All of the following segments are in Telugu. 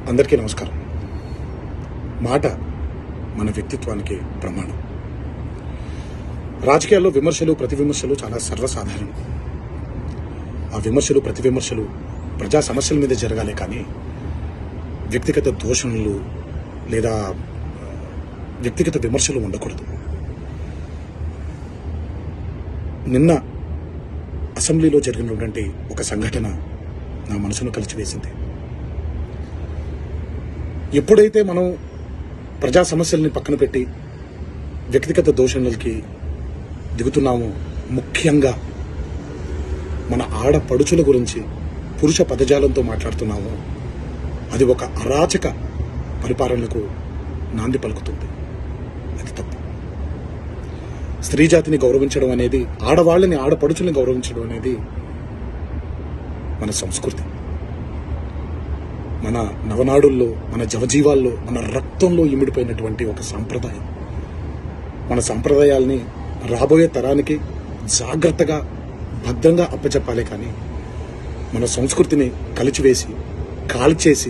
అందరికీ నమస్కారం మాట మన వ్యక్తిత్వానికి ప్రమాణం రాజకీయాల్లో విమర్శలు ప్రతి విమర్శలు చాలా సర్వసాధారణం ఆ విమర్శలు ప్రతి విమర్శలు ప్రజా సమస్యల మీద జరగాలి కానీ వ్యక్తిగత దూషణలు లేదా ఆ, వ్యక్తిగత విమర్శలు ఉండకూడదు నిన్న అసెంబ్లీలో జరిగినటువంటి ఒక సంఘటన నా మనసును కలిచివేసింది ఎప్పుడైతే మనం ప్రజా సమస్యల్ని పక్కన పెట్టి వ్యక్తిగత దోషణలకి దిగుతున్నామో ముఖ్యంగా మన ఆడపడుచుల గురించి పురుష పదజాలంతో మాట్లాడుతున్నామో అది ఒక అరాచక పరిపాలనకు నాంది పలుకుతుంది అది తప్పు స్త్రీ జాతిని గౌరవించడం అనేది ఆడవాళ్ళని ఆడపడుచుల్ని గౌరవించడం అనేది మన సంస్కృతి మన నవనాడుల్లో మన జవజీవాల్లో మన రక్తంలో ఇమిడిపోయినటువంటి ఒక సాంప్రదాయం మన సాంప్రదాయాల్ని రాబోయే తరానికి జాగ్రత్తగా భద్రంగా అప్పచెప్పాలి కానీ మన సంస్కృతిని కలిచివేసి కాల్చేసి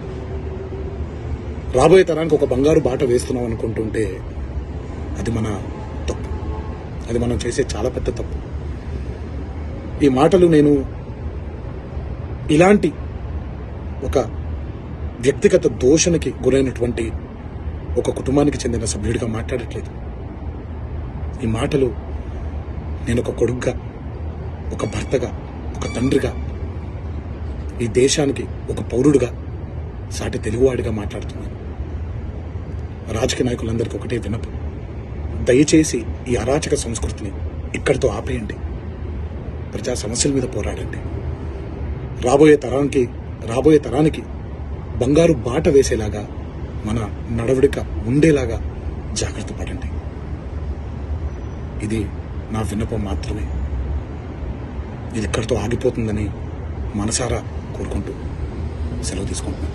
రాబోయే తరానికి ఒక బంగారు బాట వేస్తున్నాం అనుకుంటుంటే అది మన తప్పు అది మనం చేసే చాలా పెద్ద తప్పు ఈ మాటలు నేను ఇలాంటి ఒక వ్యక్తిగత దోషణకి గురైనటువంటి ఒక కుటుంబానికి చెందిన సభ్యుడిగా మాట్లాడట్లేదు ఈ మాటలు నేను ఒక కొడుగ్గా ఒక భర్తగా ఒక తండ్రిగా ఈ దేశానికి ఒక పౌరుడిగా సాటి తెలుగువాడిగా మాట్లాడుతున్నాను రాజకీయ నాయకులందరికీ ఒకటే వినపం దయచేసి ఈ అరాచక సంస్కృతిని ఇక్కడితో ఆపేయండి ప్రజా సమస్యల మీద పోరాడండి రాబోయే తరానికి రాబోయే తరానికి బంగారు బాట వేసేలాగా మన నడవడిక ఉండేలాగా జాగ్రత్త పడండి ఇది నా విన్నపం మాత్రమే ఇది ఇక్కడితో ఆగిపోతుందని మనసారా కోరుకుంటూ సెలవు తీసుకుంటున్నాను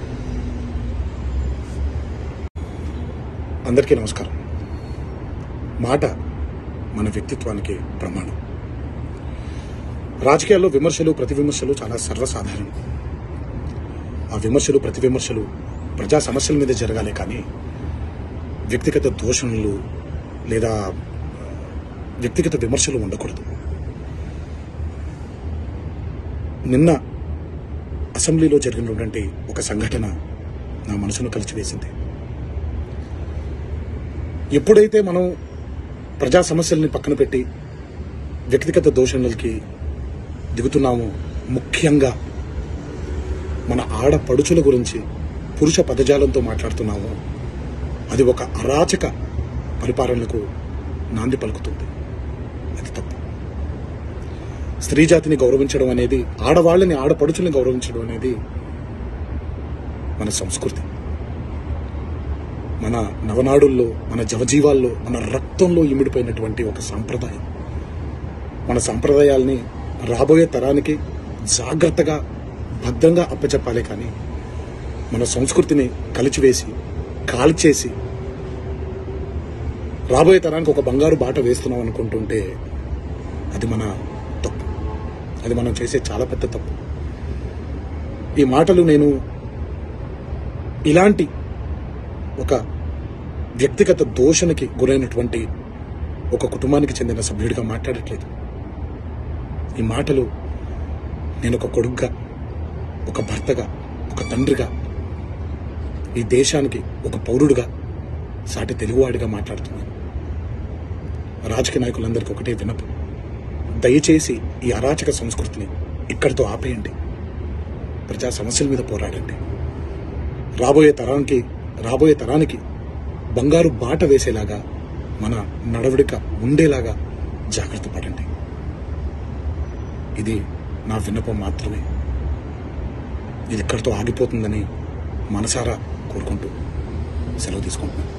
అందరికీ నమస్కారం మాట మన వ్యక్తిత్వానికి ప్రమాణం రాజకీయాల్లో విమర్శలు ప్రతి విమర్శలు చాలా సర్వసాధారణం ఆ విమర్శలు ప్రతి విమర్శలు ప్రజా సమస్యల మీద జరగాలి కానీ వ్యక్తిగత దోషణలు లేదా ఆ, వ్యక్తిగత విమర్శలు ఉండకూడదు నిన్న అసెంబ్లీలో జరిగినటువంటి ఒక సంఘటన నా మనసును కలిచివేసింది ఎప్పుడైతే మనం ప్రజా సమస్యల్ని పక్కన పెట్టి వ్యక్తిగత దోషణలకి దిగుతున్నామో ముఖ్యంగా మన ఆడపడుచుల గురించి పురుష పదజాలంతో మాట్లాడుతున్నామో అది ఒక అరాచక పరిపాలనకు నాంది పలుకుతుంది అది తప్పు స్త్రీ జాతిని గౌరవించడం అనేది ఆడవాళ్ళని ఆడపడుచుల్ని గౌరవించడం అనేది మన సంస్కృతి మన నవనాడుల్లో మన జవజీవాల్లో మన రక్తంలో ఇమిడిపోయినటువంటి ఒక సాంప్రదాయం మన సాంప్రదాయాల్ని రాబోయే తరానికి జాగ్రత్తగా భద్రంగా అప్పచెప్పాలి కానీ మన సంస్కృతిని కలిచివేసి కాల్చేసి రాబోయే తరానికి ఒక బంగారు బాట వేస్తున్నాం అనుకుంటుంటే అది మన తప్పు అది మనం చేసే చాలా పెద్ద తప్పు ఈ మాటలు నేను ఇలాంటి ఒక వ్యక్తిగత దోషణకి గురైనటువంటి ఒక కుటుంబానికి చెందిన సభ్యుడిగా మాట్లాడట్లేదు ఈ మాటలు నేను ఒక కొడుగ్గా ఒక భర్తగా ఒక తండ్రిగా ఈ దేశానికి ఒక పౌరుడిగా సాటి తెలుగువాడిగా మాట్లాడుతున్నాను రాజకీయ నాయకులందరికీ ఒకటే వినపం దయచేసి ఈ అరాచక సంస్కృతిని ఇక్కడితో ఆపేయండి ప్రజా సమస్యల మీద పోరాడండి రాబోయే తరానికి రాబోయే తరానికి బంగారు బాట వేసేలాగా మన నడవడిక ఉండేలాగా జాగ్రత్త పడండి ఇది నా విన్నపం మాత్రమే ఇది ఇక్కడితో ఆగిపోతుందని మనసారా కోరుకుంటూ సెలవు తీసుకుంటున్నాను